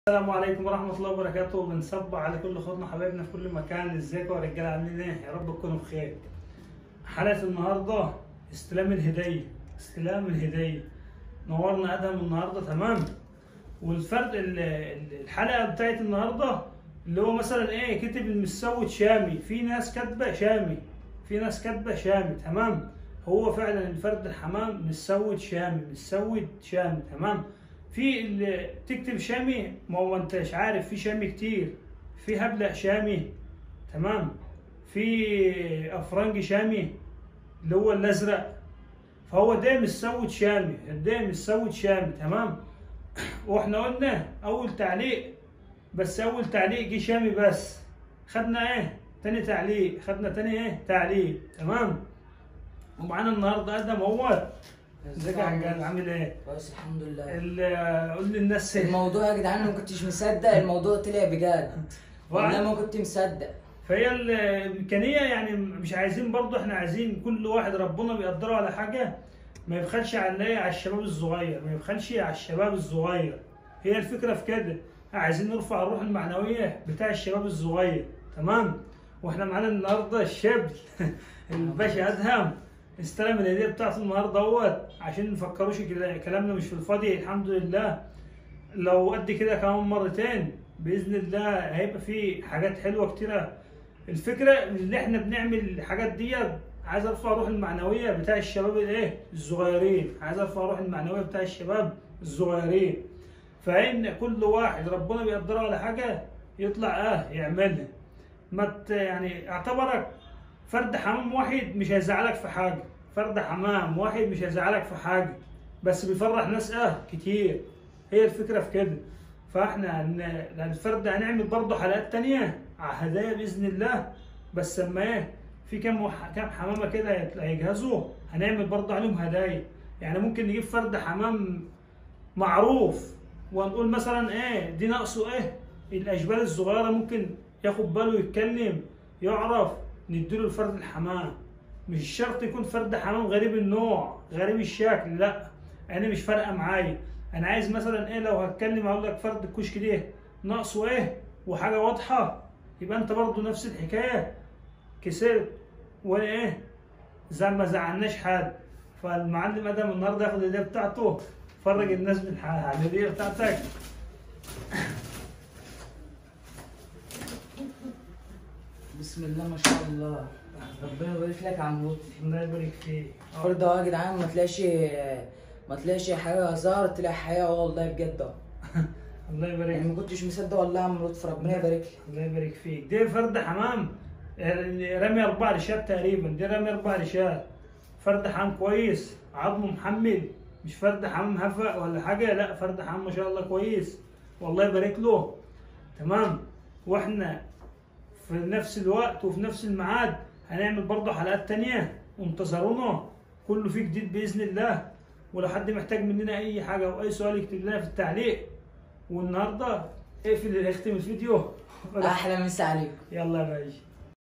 السلام عليكم ورحمة الله وبركاته بنصب على كل اخواتنا حبايبنا في كل مكان ازيكم يا رجالة عاملين ايه يا رب تكونوا بخير حلقة النهاردة استلام الهدية استلام الهدية نورنا ادهم النهاردة تمام والفرق ال- ال- الحلقة بتاعت النهاردة اللي هو مثلا ايه كتب المسود شامي في ناس كاتبة شامي في ناس كاتبة شامي تمام هو فعلا الفرد الحمام مسود شامي مسود شامي تمام في اللي تكتب شامي ما هو انت مش عارف في شامي كتير في هبلة شامي تمام في افرنجي شامي اللي هو الازرق فهو ده مسود شامي ده مسود شامي تمام واحنا قلنا اول تعليق بس اول تعليق جه شامي بس خدنا ايه تاني تعليق خدنا تاني ايه تعليق تمام ومعانا النهارده ادم هو ازيك يا حاج عامل ايه كويس الحمد لله ال- قول للناس الموضوع يا جدعان انا ما كنتش مصدق الموضوع طلع بجد والله ما كنت مصدق فهي الامكانيه يعني مش عايزين برضو احنا عايزين كل واحد ربنا بيقدره على حاجه ما يبخلش على ايه على الشباب الصغير ما يبخلش على الشباب الصغير هي الفكره في كده عايزين نرفع الروح المعنويه بتاع الشباب الصغير تمام واحنا معانا النهارده الشاب الباشا ادهم استلم الهديه بتاعته النهارده اهوت عشان ما نفكروش كده- كلامنا مش في الفاضي الحمد لله لو قد كده كمان مرتين باذن الله هيبقى في حاجات حلوه كتيره الفكره اللي احنا بنعمل الحاجات دي عايز ارفع الروح المعنويه بتاع الشباب الايه الصغيرين عايز ارفع الروح المعنويه بتاع الشباب الصغيرين فان كل واحد ربنا بيقدره على حاجه يطلع اه يعملها ما ت- يعني اعتبرك فرد حمام واحد مش هيزعلك في حاجه فرد حمام واحد مش هيزعلك في حاجه بس بيفرح ناس اه كتير هي الفكره في كده فاحنا هن- الفرد هنعمل برضه حلقات تانية على هدايا باذن الله بس اما ايه في كام وح... كام حمامه كده هيت- هيجهزوا هنعمل برضه عليهم هدايا يعني ممكن نجيب فرد حمام معروف ونقول مثلا ايه دي ناقصه ايه الاشبال الصغيره ممكن ياخد باله يتكلم يعرف نديله الفرد الحمام مش شرط يكون فرد حمام غريب النوع غريب الشكل لا انا مش فارقه معايا انا عايز مثلا ايه لو هتكلم اقول لك فرد الكشك ده ناقصه ايه وحاجه واضحه يبقى انت برضو نفس الحكايه كسبت وانا ايه زي ما زعلناش حد فالمعلم ادم النهارده ياخد الهديه بتاعته فرج الناس من ح- على الهديه بتاعتك بسم الله ما شاء الله ربنا يبارك لك يا عم لطفي الله يبارك فيك آه. الفرد اهو يا جدعان ما تلاقيش ما تلاقيش حاجه هزار تلاقي حياه والله بجد اهو. الله يبارك يعني ما كنتش مصدق والله يا عم لطفي ربنا يبارك لك الله يبارك فيك دي فرد حمام يعني رمي اربع رشات تقريبا دي رمي اربع رشات فرد حمام كويس عظمه محمل مش فرد حمام هفق ولا حاجه لا فرد حمام ما شاء الله كويس والله يبارك له تمام واحنا في نفس الوقت وفي نفس الميعاد هنعمل برضه حلقات تانية وانتظرونا كله فيه جديد باذن الله ولو حد محتاج مننا اي حاجه او اي سؤال يكتب لنا في التعليق والنهارده اقفل اختم الفيديو احلى مسا عليكم يلا يا باشا